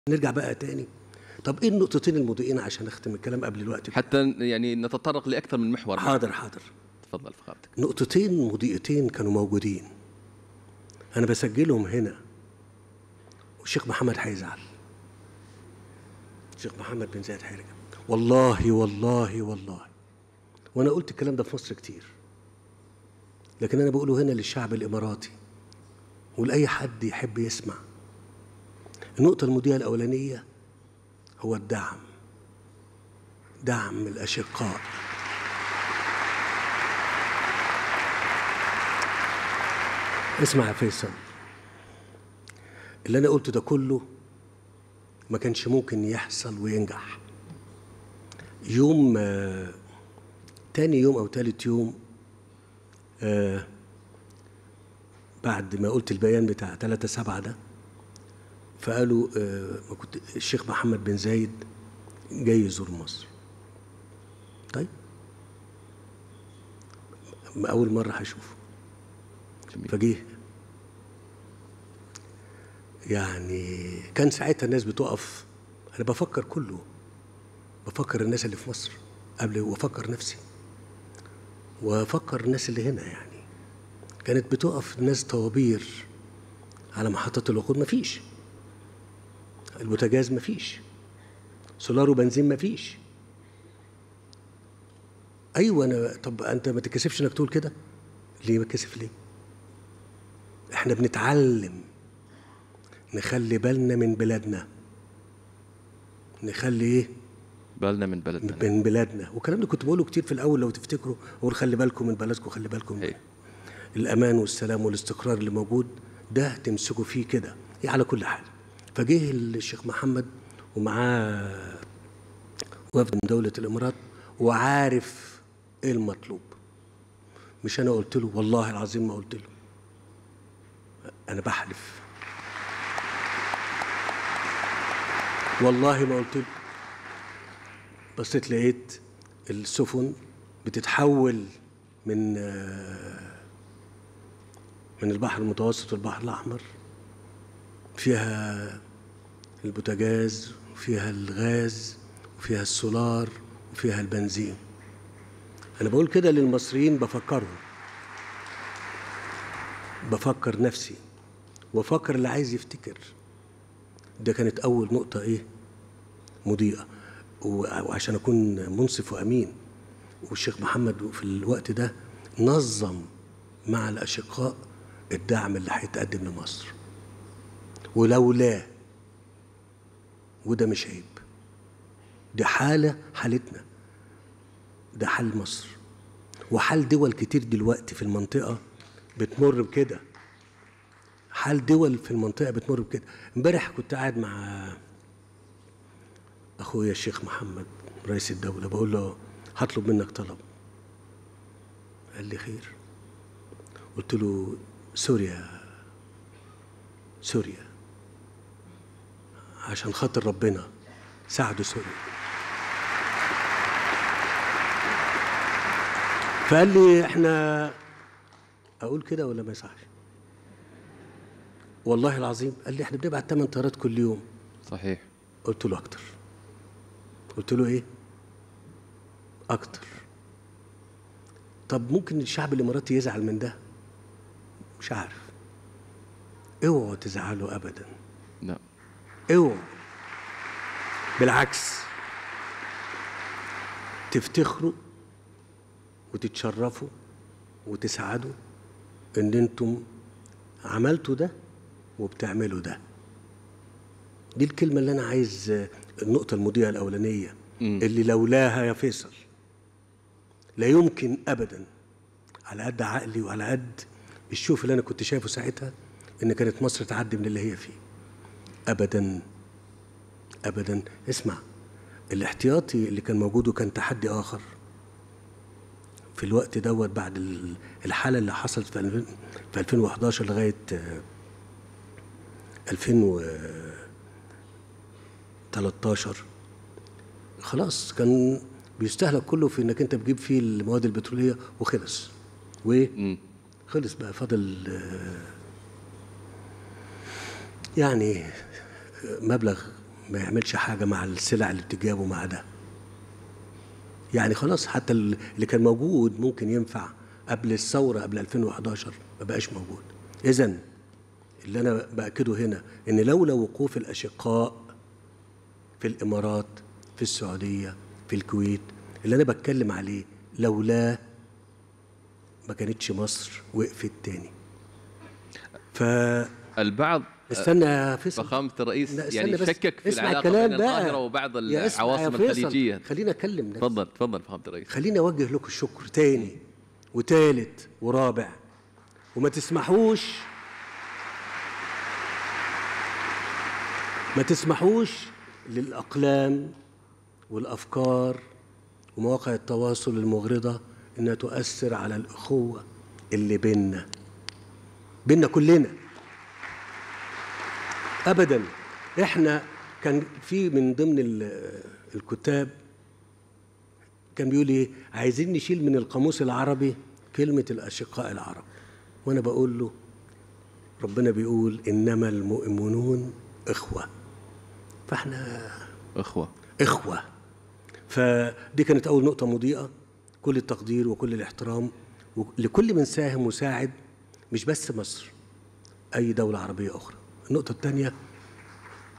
نرجع بقى تاني طب ايه النقطتين المضيئين عشان اختم الكلام قبل الوقت حتى يعني نتطرق لاكثر من محور حاضر حاضر تفضل فخامتك نقطتين مضيئتين كانوا موجودين انا بسجلهم هنا والشيخ محمد هيزعل الشيخ محمد بن زايد هيرجع والله والله والله وانا قلت الكلام ده في مصر كتير لكن انا بقوله هنا للشعب الاماراتي ولاي حد يحب يسمع النقطه المضيئه الاولانيه هو الدعم دعم الاشقاء اسمع يا فيصل اللي انا قلته ده كله ما كانش ممكن يحصل وينجح يوم آه تاني يوم او تالت يوم آه بعد ما قلت البيان بتاع 3 سبعة ده فقالوا آه ما كنت الشيخ محمد بن زايد جاي يزور مصر طيب أول مرة هشوفه جميل. فجه يعني كان ساعتها الناس بتقف انا بفكر كله بفكر الناس اللي في مصر قبل وافكر نفسي وافكر الناس اللي هنا يعني كانت بتقف ناس طوابير على محطة الوقود مفيش البوتاجاز مفيش سولار وبنزين مفيش ايوه انا طب انت ما تتكسفش انك تقول كده ليه بتكسف ليه احنا بنتعلم نخلي بالنا من بلادنا نخلي ايه بالنا من بلدنا من بلادنا والكلام ده كنت بقوله كتير في الاول لو تفتكروا اقول خلي بالكم من بلدكم خلي بالكم من هي. الامان والسلام والاستقرار اللي موجود ده تمسكوا فيه كده إيه على كل حال فجه الشيخ محمد ومعاه وفد من دولة الإمارات وعارف إيه المطلوب مش أنا قلت له والله العظيم ما قلت له أنا بحلف والله ما قلت له بصيت لقيت السفن بتتحول من آه، من البحر المتوسط والبحر الأحمر فيها البوتاجاز وفيها الغاز وفيها السولار وفيها البنزين أنا بقول كده للمصريين بفكرهم بفكر نفسي وفكر اللي عايز يفتكر ده كانت أول نقطة إيه مضيئة و- وعشان أكون منصف وأمين والشيخ محمد في الوقت ده نظم مع الأشقاء الدعم اللي هيتقدم لمصر ولولا وده مش عيب دي حالة حالتنا ده حال مصر وحال دول كتير دلوقتي في المنطقة بتمر بكده حال دول في المنطقة بتمر بكده امبارح كنت قاعد مع أخويا الشيخ محمد رئيس الدولة بقول له هطلب منك طلب قال لي خير قلت له سوريا سوريا عشان خاطر ربنا ساعدوا سوريا فقال لي احنا اقول كده ولا ما يصحش والله العظيم قال لي احنا بنبعت 8 طيارات كل يوم صحيح قلت له اكتر قلت له ايه اكتر طب ممكن الشعب الاماراتي يزعل من ده مش عارف اوعوا تزعلوا ابدا لا اوعوا بالعكس تفتخروا وتتشرفوا وتسعدوا ان انتم عملتوا ده وبتعملوا ده دي الكلمة اللي أنا عايز النقطة المضيئة الأولانية اللي لولاها يا فيصل لا يمكن أبدا على قد عقلي وعلى قد الشوف اللي أنا كنت شايفه ساعتها إن كانت مصر تعدي من اللي هي فيه أبدا أبدا اسمع الاحتياطي اللي كان موجود وكان تحدي آخر في الوقت دوت بعد ال- الحالة اللي حصلت في 2000 في 2011 لغاية آه، 2013 خلاص كان بيستهلك كله في انك انت بتجيب فيه المواد البتروليه وخلص مم. وخلص بقى فاضل آه، يعني مبلغ ما يعملش حاجه مع السلع اللي بتجابه مع ده يعني خلاص حتى ال- اللي كان موجود ممكن ينفع قبل الثوره قبل 2011 ما بقاش موجود اذا اللي انا باكده هنا ان لولا وقوف الاشقاء في الامارات في السعوديه في الكويت اللي انا بتكلم عليه لولاه ما كانتش مصر وقفت تاني فاستنى البعض يا فيصل فخامة الرئيس لا، يعني استنى بس. شكك في اسمع العلاقة الكلام بين بقى. القاهرة وبعض يا اسمع يا العواصم فيصل، الخليجية خليني اتكلم نفسي. تفضل تفضل فخامة الرئيس خليني اوجه لكم الشكر تاني وتالت ورابع وما تسمحوش ما تسمحوش للاقلام والافكار ومواقع التواصل المغرضه انها تؤثر على الاخوه اللي بينا بينا كلنا ابدا احنا كان في من ضمن ال- الكتاب كان بيقول ايه عايزين نشيل من القاموس العربي كلمة الأشقاء العرب وأنا بقول له ربنا بيقول إنما المؤمنون إخوة فإحنا أخوة إخوة فدي كانت أول نقطة مضيئة كل التقدير وكل الاحترام لكل من ساهم وساعد مش بس مصر أي دولة عربية أخرى النقطة الثانية